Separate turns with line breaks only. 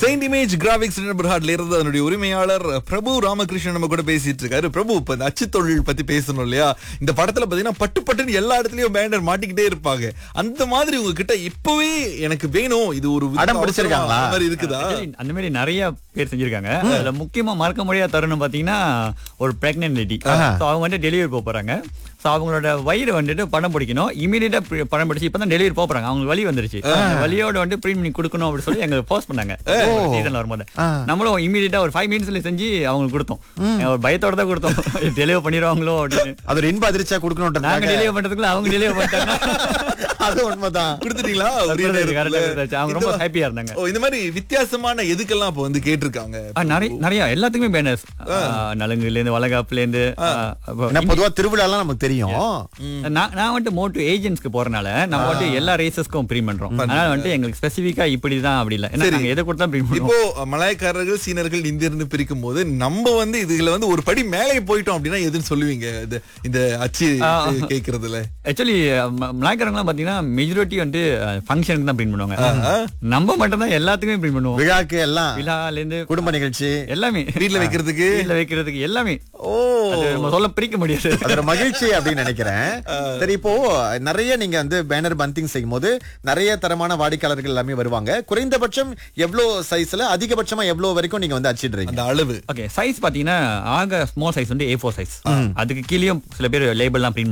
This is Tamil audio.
செயின்ட் இமேஜ் கிராபிக்ஸ் நபர்ஹாட்ல இருந்து அதனுடைய உரிமையாளர் பிரபு ராமகிருஷ்ணன் நம்ம கூட பேசிட்டு இருக்காரு பிரபு இப்ப இந்த அச்சு தொழில் பத்தி பேசணும் இல்லையா இந்த படத்துல பாத்தீங்கன்னா பட்டு பட்டுன்னு எல்லா இடத்துலயும் பேனர் மாட்டிக்கிட்டே இருப்பாங்க அந்த மாதிரி உங்ககிட்ட இப்பவே எனக்கு வேணும் இது ஒரு வித
அடம்
அவசரம்
பிடிச்சிருக்காங்களா?
அந்த மாதிரி இருக்குதா
Actually, அந்த மாதிரி நிறைய பேர் செஞ்சிருக்காங்க அதுல முக்கியமா மறக்க முடியாத தருணம் பாத்தீங்கன்னா ஒரு பிரெக்னன்ட் லேடி அவங்க வந்து டெலிவரி போக போறாங்க சோ அவங்களோட வயிறு வந்துட்டு படம் பிடிக்கணும் இமீடியட்டா படம் பிடிச்சு இப்பதான் டெலிவரி போக போறாங்க அவங்களுக்கு வலி வந்துருச்சு அந்த வலியோட வந்து பிரிண்ட் பண்ணி கொடுக்கணும் அப்படின்னு சொல்லி எங்க போஸ்ட் பண்ணாங்க சீசன்ல வரும்போது நம்மளும் இமீடியட்டா ஒரு ஃபைவ் மினிட்ஸ்ல செஞ்சு அவங்களுக்கு கொடுத்தோம் ஒரு பயத்தோட தான் கொடுத்தோம் டெலிவரி பண்ணிடுவாங்களோ அப்படின்னு
அது ஒரு இன்ப அதிர்ச்சியா
நாங்க
கொடுக்கணும்
டெலிவரி பண்றதுக்குள்ள அவங்க டெலிவரி பண்ணிட்டாங்க
அது உண்மைதான்
கொடுத்துட்டீங்களா உரிய
correct ஆ
நேரத்துல?
கொடுத்தாச்சு. அவங்க ரொம்ப
இந்த-
happy ஆ இருந்தாங்க.
ஓ, இந்த மாதிரி வித்தியாசமான எதுக்கெல்லாம் இப்ப வந்து கேட்டிருக்காங்க
ஆ, நிறைய நிறைய எல்லாத்துக்குமே பேனர்ஸ் நலுங்குல இருந்து வளகாப்புல இருந்து ஆ, அப்போ
ஏன்னா பொதுவா திருவிழாலாம் நமக்கு தெரியும்
நான் நான் வந்துட்டு மோட்டு ஏஜென்ட்ஸ்க்கு போறனால நம்ம வந்துட்டு எல்லா ரேசஸ்க்கும் ப்ரீம் பண்றோம் அதனால வந்துட்டு எங்களுக்கு ஸ்பெசிஃபிக்கா இப்படிதான் அப்படி இல்ல ஏன்னா
சரி.
நாங்க எதை கொடுத்தா ப்ரீம்
இப்போ
பண்ணுவோம்
மலாய்க்காரர்கள் சீனர்கள் இந்தியர்னு பிரிக்கும் போது நம்ம வந்து இதுல வந்து ஒரு படி மேலே போயிட்டோம் அப்படின்னா எதுன்னு சொல்லுவீங்க இது இந்த அச்சு கேக்குறதுல
ஆக்சுவலி மலாய்க்காரங்களாம் பாத்தீங்கன்னா மெஜாரிட்டி வந்துட்டு ஃபங்க்ஷனுக்கு தான் ப்ரீம் பண்ணுவாங்க நம்ம மட்டும் தான் எல்லாத்துக்குமே ப்ரீம் பண்ணுவோம்
விழாக்கு எல்லாம்
விழால இருந்து
குடும்ப நிகழ்ச்சி
எல்லாமே
வீட்ல வைக்கிறதுக்கு
வீட்ல வைக்கிறதுக்கு எல்லாமே
ஓ
அது நம்ம சொல்ல பிரிக்க முடியாது
அது ஒரு மகிழ்ச்சி அப்படின்னு நினைக்கிறேன் சரி இப்போ நிறைய நீங்க வந்து பேனர் பந்திங் செய்யும் போது நிறைய தரமான வாடிக்கையாளர்கள் எல்லாமே வருவாங்க குறைந்தபட்சம் எவ்வளவு சைஸ்ல அதிகபட்சமா எவ்வளவு வரைக்கும் நீங்க வந்து அச்சிடுறீங்க
அந்த அளவு
ஓகே சைஸ் பாத்தீங்கன்னா ஆக ஸ்மால் சைஸ் வந்து ஏ ஃபோர் சைஸ் அதுக்கு கீழேயும் சில பேர் லேபிள்லாம் பிரிண்ட்